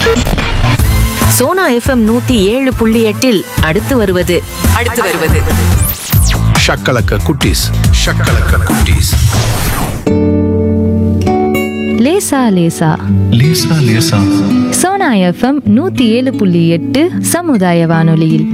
Sona FM நூத்தி ஏழு புள்ளி எட்டில் அடுத்து வருவது அடுத்து வருவது ஷக்கலக்க குட்டீஸ் ஷக்கலக்க குட்டீஸ் லேசா லேசா லேசா லேசா சோனா எஃப்எம் நூத்தி ஏழு புள்ளி எட்டு சமுதாய வானொலியில்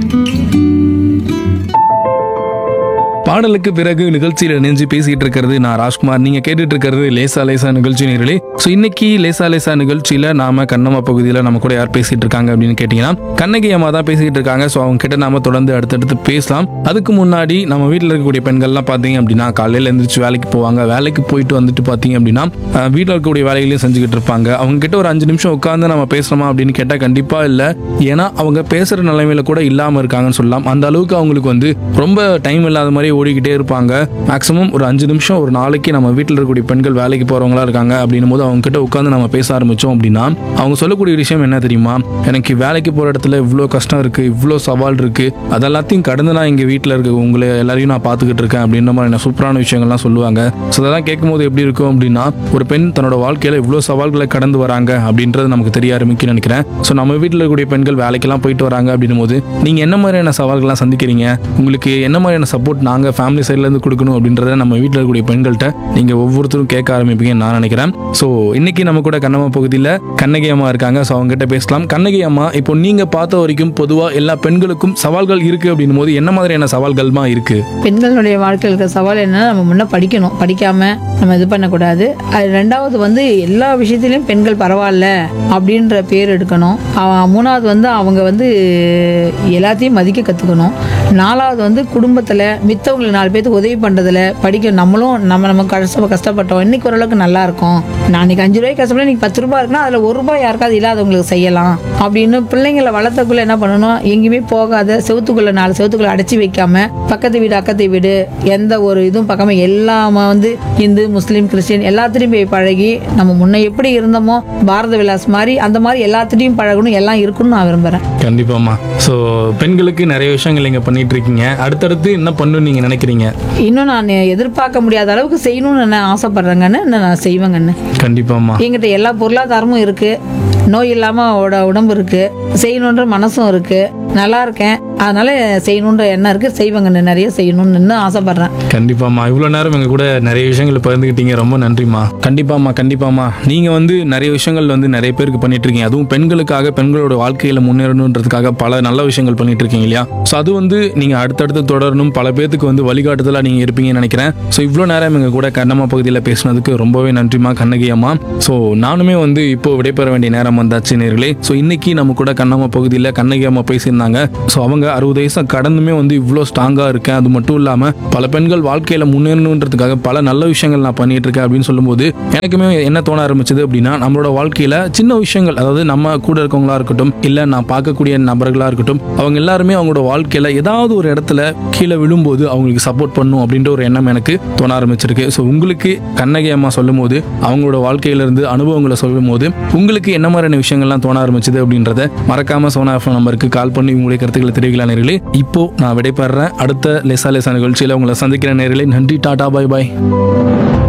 பாடலுக்கு பிறகு நிகழ்ச்சியில் இணைஞ்சு பேசிட்டு இருக்கிறது நான் ராஜ்குமார் நீங்க கேட்டுட்டு இருக்கிறது லேசா லேசா நிகழ்ச்சி நேர்களே ஸோ இன்னைக்கு லேசா லேசா நிகழ்ச்சியில நாம கண்ணம்மா பகுதியில் நம்ம கூட யார் பேசிட்டு இருக்காங்க அப்படின்னு கேட்டீங்கன்னா கண்ணகி அம்மா தான் பேசிட்டு இருக்காங்க ஸோ அவங்க கிட்ட நாம தொடர்ந்து அடுத்தடுத்து பேசலாம் அதுக்கு முன்னாடி நம்ம வீட்டில் இருக்கக்கூடிய பெண்கள்லாம் பார்த்தீங்க அப்படின்னா காலையில் எழுந்திரிச்சு வேலைக்கு போவாங்க வேலைக்கு போயிட்டு வந்துட்டு பார்த்தீங்க அப்படின்னா வீட்டில் இருக்கக்கூடிய வேலைகளையும் செஞ்சுக்கிட்டு இருப்பாங்க அவங்க கிட்ட ஒரு அஞ்சு நிமிஷம் உட்காந்து நம்ம பேசணுமா அப்படின்னு கேட்டால் கண்டிப்பா இல்லை ஏன்னா அவங்க பேசுற நிலைமையில கூட இல்லாம இருக்காங்கன்னு சொல்லலாம் அந்த அளவுக்கு அவங்களுக்கு வந்து ரொம்ப டைம் இல்லாத மாதிரி ஓடிக்கிட்டே இருப்பாங்க மேக்ஸிமம் ஒரு அஞ்சு நிமிஷம் ஒரு நாளைக்கு நம்ம வீட்டில் இருக்கக்கூடிய பெண்கள் வேலைக்கு போறவங்களா இருக்காங்க அப்படின்னும் போது அவங்க கிட்ட உட்காந்து நம்ம பேச ஆரம்பிச்சோம் அப்படின்னா அவங்க சொல்லக்கூடிய விஷயம் என்ன தெரியுமா எனக்கு வேலைக்கு போற இடத்துல இவ்வளோ கஷ்டம் இருக்கு இவ்வளோ சவால் இருக்கு அதெல்லாத்தையும் கடந்து நான் இங்க வீட்டில் இருக்க உங்களை எல்லாரையும் நான் பார்த்துக்கிட்டு இருக்கேன் அப்படின்ற மாதிரி சூப்பரான விஷயங்கள்லாம் சொல்லுவாங்க ஸோ அதெல்லாம் கேட்கும்போது எப்படி இருக்கும் அப்படின்னா ஒரு பெண் தன்னோட வாழ்க்கையில இவ்வளோ சவால்களை கடந்து வராங்க அப்படின்றது நமக்கு தெரிய ஆரம்பிக்கும்னு நினைக்கிறேன் ஸோ நம்ம வீட்டில் இருக்கக்கூடிய பெண்கள் வேலைக்கெல்லாம் போயிட்டு வராங்க அப்படின்னும் போது நீங்க என்ன மாதிரியான சவால்கள்லாம் சந்திக்கிறீங்க உங்களுக்கு என்ன மாதிரியான சப்போர்ட் நாங்க ஃபேமிலி சைட்ல இருந்து கொடுக்கணும் அப்படின்றத நம்ம வீட்டில் இருக்கக்கூடிய பெண்கள்கிட்ட நீங்க ஒவ்வொருத்தரும் கேட்க ஆரம்பிப்பீங்கன்னு நான் நினைக்கிறேன் ஸோ இன்னைக்கு நம்ம கூட கண்ணம்மா பகுதியில் கண்ணகி அம்மா இருக்காங்க ஸோ அவங்க கிட்ட பேசலாம் கண்ணகி அம்மா இப்போ நீங்க பார்த்த வரைக்கும் பொதுவா எல்லா பெண்களுக்கும் சவால்கள் இருக்கு அப்படின்னும் போது என்ன மாதிரியான சவால்கள்மா இருக்கு பெண்களுடைய வாழ்க்கையில் இருக்கிற சவால் என்னன்னா நம்ம முன்ன படிக்கணும் படிக்காம நம்ம இது பண்ணக்கூடாது அது ரெண்டாவது வந்து எல்லா விஷயத்திலையும் பெண்கள் பரவாயில்ல அப்படின்ற பேர் எடுக்கணும் அவ- மூணாவது வந்து அவங்க வந்து எல்லாத்தையும் மதிக்க கற்றுக்கணும் நாலாவது வந்து குடும்பத்தில் மித்தவங்களுக்கு நாலு பேருக்கு உதவி பண்ணுறதுல படிக்க நம்மளும் நம்ம நம்ம கஷ்ட கஷ்டப்பட்டோம் இன்னைக்கு ஓரளவுக்கு நல்லா இருக்கும் நான் இன்னைக்கு அஞ்சு ரூபாய்க்கு கஷ்டப்பட இன்னைக்கு பத்து ரூபாய் இருக்குன்னா அதில் ஒரு ரூபாய் யாருக்காவது இல்லாதவங்களுக்கு செய்யலாம் அப்படின்னு பிள்ளைங்களை வளர்த்தக்குள்ள என்ன பண்ணணும் எங்கேயுமே போகாத செவுத்துக்குள்ள நாலு செவுத்துக்குள்ள அடைச்சி வைக்காம பக்கத்து வீடு அக்கத்து வீடு எந்த ஒரு இதுவும் பார்க்காம எல்லாம வந்து இந்து முஸ்லீம் கிறிஸ்டின் எல்லாத்துலேயும் போய் பழகி நம்ம முன்ன எப்படி இருந்தோமோ பாரத விலாஸ் மாதிரி அந்த மாதிரி எல்லாத்துலேயும் பழகணும் எல்லாம் இருக்கணும்னு நான் விரும்புகிறேன் கண்டிப்பாம்மா ஸோ பெண்களுக்கு நிறைய விஷயங்கள் நீங்க பண்ணிட்டு இருக்கீங்க அடுத்தடுத்து என்ன பண்ணணும்னு நீங்க நினைக்கிறீங்க இன்னும் நான் எதிர்பார்க்க முடியாத அளவுக்கு செய்யணும்னு நான் ஆசைப்படுறேங்கன்னு நான் செய்வேங்கன்னு கண்டிப்பாம்மா என்கிட்ட எல்லா பொருளாதாரமும் இருக்கு நோய் இல்லாம உட உடம்பு இருக்கு செய்யணுன்ற மனசும் இருக்கு நல்லா இருக்கேன் அதனால செய்யணுன்ற எண்ணம் இருக்கு செய்வேங்கன்னு நிறைய செய்யணும்னு இன்னும் ஆசைப்படுறேன் கண்டிப்பாம்மா இவ்வளோ நேரம் எங்க கூட நிறைய விஷயங்கள் பகிர்ந்துக்கிட்டீங்க ரொம்ப நன்றிம்மா கண்டிப்பாம்மா கண்டிப்பாம்மா நீங்க வந்து நிறைய விஷயங்கள் வந்து நிறைய பேருக்கு பண்ணிட்டு இருக்கீங்க அதுவும் பெண்களுக்காக பெண்களோட வாழ்க்கையில முன்னேறணுன்றதுக்காக பல நல்ல விஷயங்கள் பண்ணிட்டு இருக்கீங்க இல்லையா ஸோ அது வந்து நீங்க அடுத்தடுத்து தொடரணும் பல பேத்துக்கு வந்து வழிகாட்டுதலா நீங்க இருப்பீங்கன்னு நினைக்கிறேன் ஸோ இவ்வளோ நேரம் எங்க கூட கண்ணம்மா பகுதியில் பேசினதுக்கு ரொம்பவே நன்றிம்மா கண்ணகி அம்மா ஸோ நானுமே வந்து இப்போ விடைபெற வேண்டிய நேரம் வந்தாச்சு நேர்களே ஸோ இன்னைக்கு நம்ம கூட கண்ணம்மா பகுதியில் கண்ணகி அம்மா பேசியிருந்தாங்க ஸோ அவங்க அறுபது வயசு கடந்துமே வந்து இவ்வளோ ஸ்ட்ராங்காக இருக்கேன் அது மட்டும் இல்லாமல் பல பெண்கள் வாழ்க்கையில் முன்னேறணுன்றதுக்காக பல நல்ல விஷயங்கள் நான் பண்ணிட்டு இருக்கேன் அப்படின்னு சொல்லும்போது எனக்குமே என்ன தோண ஆரம்பிச்சது அப்படின்னா நம்மளோட வாழ்க்கையில் சின்ன விஷயங்கள் அதாவது நம்ம கூட இருக்கவங்களா இருக்கட்டும் இல்லை நான் பார்க்கக்கூடிய நபர்களாக இருக்கட்டும் அவங்க எல்லாருமே அவங்களோட வாழ்க்கையில் ஏதாவது ஒரு இடத்துல கீழே விழும்போது அவங்களுக்கு சப்போர்ட் பண்ணும் அப்படின்ற ஒரு எண்ணம் எனக்கு தோண ஆரம்பிச்சிருக்கு ஸோ உங்களுக்கு கண்ணகி அம்மா சொல்லும் போது அவங்களோட வாழ்க்கையிலிருந்து அனுபவங்களை சொல்லும் போது உங்களுக்கு என்ன மாதிரியான விஷயங்கள்லாம் தோண ஆரம்பிச்சது அப்படின்றத மறக்காம சோனா எஃப்எம் நம்பருக்கு கால் பண்ணி உங்களுடைய கருத்துக்களை தெரிவிக்கலாம் நேர்களே இப்போ நான் விடைபெறேன் அடுத்த லேசா லேசா நிகழ்ச்சியில் உங்களை சந்திக்கிற நேர்களே நன்றி டாடா பாய் பாய்